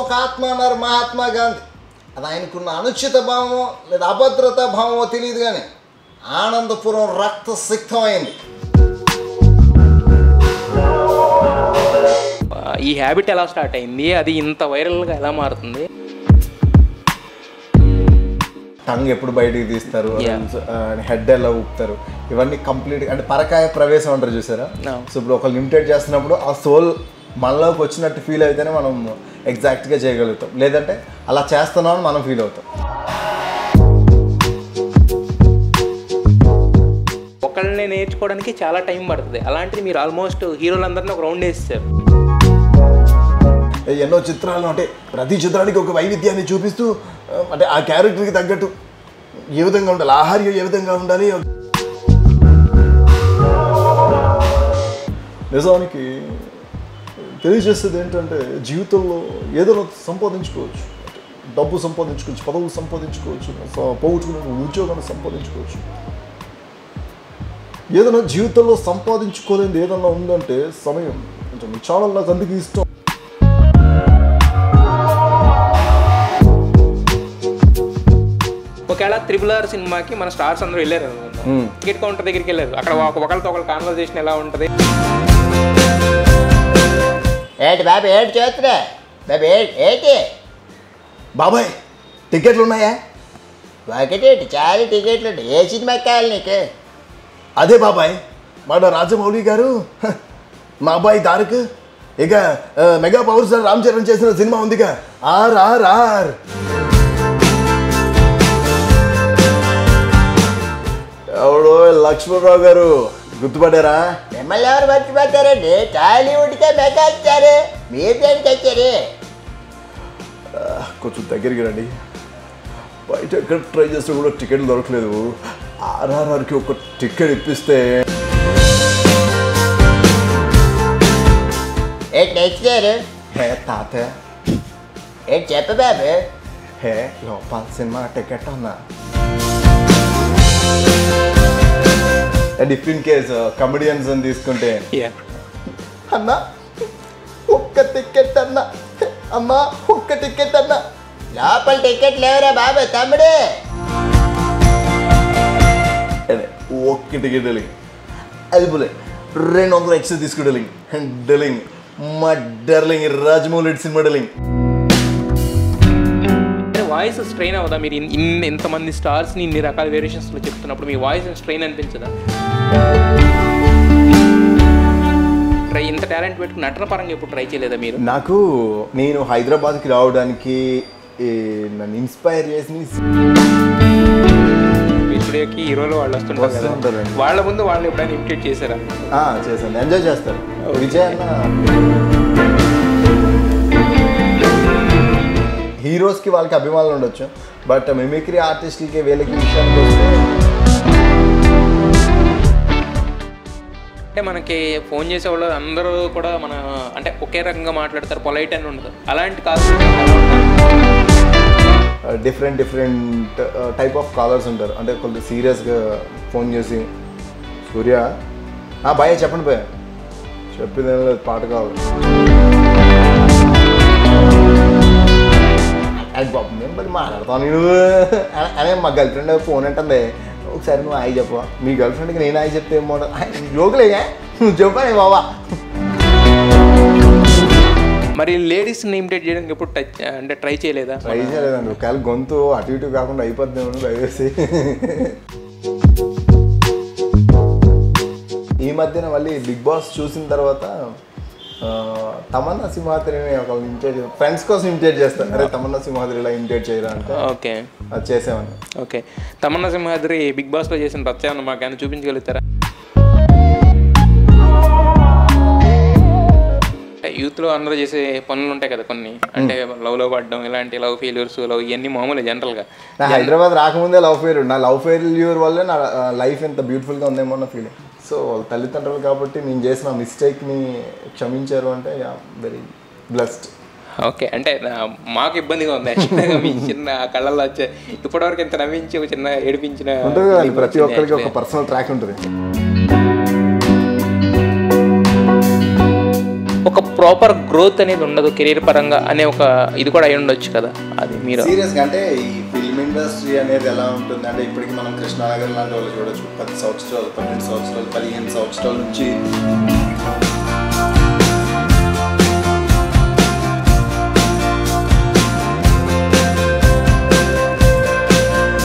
ఒక ఆత్మ అన్నారు మహాత్మా గాంధీ అది ఆయనకున్న అనుచిత భావమో లేదా అభద్రతా భావమో తెలియదు కానీ ఆనందపురం రక్తసిక్తమైంది ఆ, ఈ హ్యాబిట్ ఎలా స్టార్ట్ అయింది అది ఇంత వైరల్గా ఎలా మారుతుంది టంగ్ ఎప్పుడు బయటికి తీస్తారు Yeah. హెడ్ ఎలా ఊపుతారు ఇవన్నీ కంప్లీట్ అంటే పరకాయ ప్రవేశం అంటారు చూసారా No. సో ఇప్పుడు ఒకళ్ళు ఇమిటేట్ చేస్తున్నప్పుడు ఆ సోల్ మనలోకి వచ్చినట్టు ఫీల్ అయితేనే మనం ఎగ్జాక్ట్గా చేయగలుగుతాం లేదంటే అలా చేస్తున్నాం అని మనం ఫీల్ అవుతాం ఒకళ్ళని నేర్చుకోవడానికి చాలా టైం పడుతుంది అలాంటిది మీరు ఆల్మోస్ట్ హీరోలందరినీ ఒక రౌండ్ వేస్తారు ఎన్నో చిత్రాలు అంటే ప్రతి చిత్రానికి ఒక వైవిధ్యాన్ని చూపిస్తూ ఆ, అంటే ఆ క్యారెక్టర్కి తగ్గట్టు ఏ విధంగా ఉండాలి ఆహార్యం ఏ విధంగా ఉండాలి నిజానికి తెలియజేసేది ఏంటంటే జీవితంలో ఏదైనా సంపాదించుకోవచ్చు డబ్బు సంపాదించుకోవచ్చు పదవులు సంపాదించుకోవచ్చు స- పోగొట్టుకునే ఉద్యోగాన్ని సంపాదించుకోవచ్చు ఏదైనా జీవితంలో సంపాదించుకోలేనిది ఏదైనా ఉందంటే సమయం కొంచెం ఈ ఛానల్ నాకు అందుకు ఇష్టం ఒకవేళ త్రిబుల్ ఆర్ సినిమాకి మన స్టార్స్ అందరూ వెళ్ళారు అనుకుందాం టికెట్ కౌంటర్ దగ్గరికి వెళ్ళారు అక్కడ ఒక ఒకరితో ఒకరి కాన్వర్జేషన్ ఎలా ఉంటుంది ఏంటి బాబు ఏంటి చేస్తున్నా బాబు ఏంటి ఏంటి బాబాయ్ టికెట్లు ఉన్నాయా ఒకటేంటి చాలా టికెట్లు ఉన్నాయి ఏ సినిమాకి కావాలి నీకు అదే బాబాయ్ మన రాజమౌళి గారు హ, మా అబ్బాయి తారక్ ఇక ఆ, mega power star Ram Charan చేసిన సినిమా ఉందిగా ఆర్ ఆర్ ఆర్ ఎవడో లక్ష్మణరావు గారు గుర్తుపడ్డారా మిమ్మల్ని ఎవరు మర్చిపోతారండి టాలీవుడ్కే మెగా ఇచ్చారు మీరు దేనికి వచ్చారు ఆ, కొంచెం దగ్గరికి రండి బయట ఎక్కడ ట్రై చేస్తే కూడా టికెట్లు దొరకలేదు ఆర్ఆర్ఆర్కి ఒక టికెట్ ఇప్పిస్తే ఏంటి నచ్చినారు హే తాతయ్య ఏంటి చెప్ప బాబు హే లోపల సినిమా టికెట్ అన్నా and if in case comedians అని తీసుకుంటే అన్నా ఒక్క టికెట్ అన్నా అమ్మా ఒక్క టికెట్ అన్నా లోపల టికెట్ లేవురా బాబు తమ్ముడు అదే ఒక్క టికెట్ డెలింగ్ అది పోలే రెండు వందలు ఎక్స్ట్రా తీసుకు డెలింగ్ డెలింగ్ మా డర్లింగ్ రాజమౌళి సినిమా డెలింగ్ వాయిస్ స్ట్రెయిన్ అవ్వదా మీరు ఇన్- ఇన్ని ఇంతమంది స్టార్స్ని ఇన్ని రకాల వేరియేషన్స్లో చెప్తున్నప్పుడు మీ వాయిస్ స్ట్రెయిన్ అనిపించదా ట్రై ఇంత టాలెంట్ పెట్టుకుని నటన పరంగా ఎప్పుడు ట్రై చేయలేదా మీరు నాకు నేను హైదరాబాద్కి రావడానికి ఈ నన్ను ఇన్స్పైర్ చేసి మీ స్టూడియోకి హీరోలు వాళ్ళు వస్తుంటారు వస్తూ కదా ఉంటారండి. వాళ్ళ ముందు వాళ్ళని ఎప్పుడైనా ఇమిటేట్ చేశారా ఆ, చేశాను ఎంజాయ్ చేస్తారు విజయ్ అన్న హీరోస్కి వాళ్ళకి అభిమానులు ఉండొచ్చు బట్ మిమిక్రీ ఆర్టిస్టులకి వీళ్ళకి విషయానికి వస్తే అంటే మనకి ఫోన్ చేసే వాళ్ళు అందరూ కూడా మన అంటే ఒకే రకంగా మాట్లాడతారు పొలైట్ అని ఉండదు అలాంటి కాదు different different type of callers ఉంటారు అంటే కొంచెం సీరియస్గా ఫోన్ చేసి సూర్య ఆ భయ చెప్పండి భయ చెప్పింది ఏం లేదు పాట కావాలి అది బాబు నేను మరి మాట్లాడతాను నేను అనే- అనే మా గర్ల్ ఫ్రెండ్ ఫోన్ అంటుంది ఒకసారి నువ్వు ఆయి చెప్పవా మీ గర్ల్ ఫ్రెండ్కి నేను ఆయి చెప్తే ఏమో జోకులేగా నువ్వు చెప్పానే బాబా మరి లేడీస్ని ఇమిటేట్ చేయడానికి ఎప్పుడు టచ్ అంటే ట్రై చేయలేదా ట్రై చేయలేదండి ఒకవేళ గొంతు అటు ఇటు కాకుండా అయిపోద్దేమో దయచేసి ఈ మధ్యన మళ్ళీ బిగ్ బాస్ చూసిన తర్వాత ఆ, తమన్నా సింహాద్రిని ఒక ఇమిటేట్ ఫ్రెండ్స్ కోసం ఇమిటేట్ చేస్తాను అరే తమన్నా సింహాద్రి ఇలా ఇమిటేట్ చేయరా అంటే ఓకే అది చేసామని ఓకే తమన్నా సింహాద్రి బిగ్ బాస్లో చేసిన రచ్చ మాకు ఏమైనా చూపించగలుగుతారా అంటే యూత్లో అందరూ చేసే పనులు ఉంటాయి కదా కొన్ని అంటే లవ్లో పడడం ఇలాంటి లవ్ ఫెయిల్యూర్స్ లవ్ ఇవన్నీ మామూలు జనరల్గా నా హైదరాబాద్ రాకముందే లవ్ ఫెయిర్ నా లవ్ ఫెయిల్యూర్ వల్లే నా లైఫ్ ఎంత బ్యూటిఫుల్గా ఉందేమో అన్న ఫీలింగ్ సో వాళ్ళ తల్లిదండ్రులు కాబట్టి నేను చేసిన మిస్టేక్ని క్షమించారు అంటే వెరీ బ్లెస్డ్ ఓకే అంటే నా- మాకు ఇబ్బందిగా ఉంది చిన్నగా మీ చిన్న కళ్ళల్లో వచ్చే ఇప్పటివరకు ఇంత నవ్వించి ఒక చిన్న ఏడిపించిన ఉంటుంది కదండి ప్రతి ఒక్కరికి ఒక పర్సనల్ ట్రాక్ ఉంటుంది ఒక ప్రాపర్ గ్రోత్ అనేది ఉండదు కెరీర్ పరంగా అనే ఒక ఇది కూడా అయి ఉండొచ్చు కదా అది మీరు సీరియస్గా అంటే ఈ ఫిల్మ్ ఇండస్ట్రీ అనేది ఎలా ఉంటుంది అంటే ఇప్పటికి మనం కృష్ణానగర్ లాంటి వాళ్ళు చూడొచ్చు పది సంవత్సరాలు పన్నెండు సంవత్సరాలు పదిహేను సంవత్సరాల నుంచి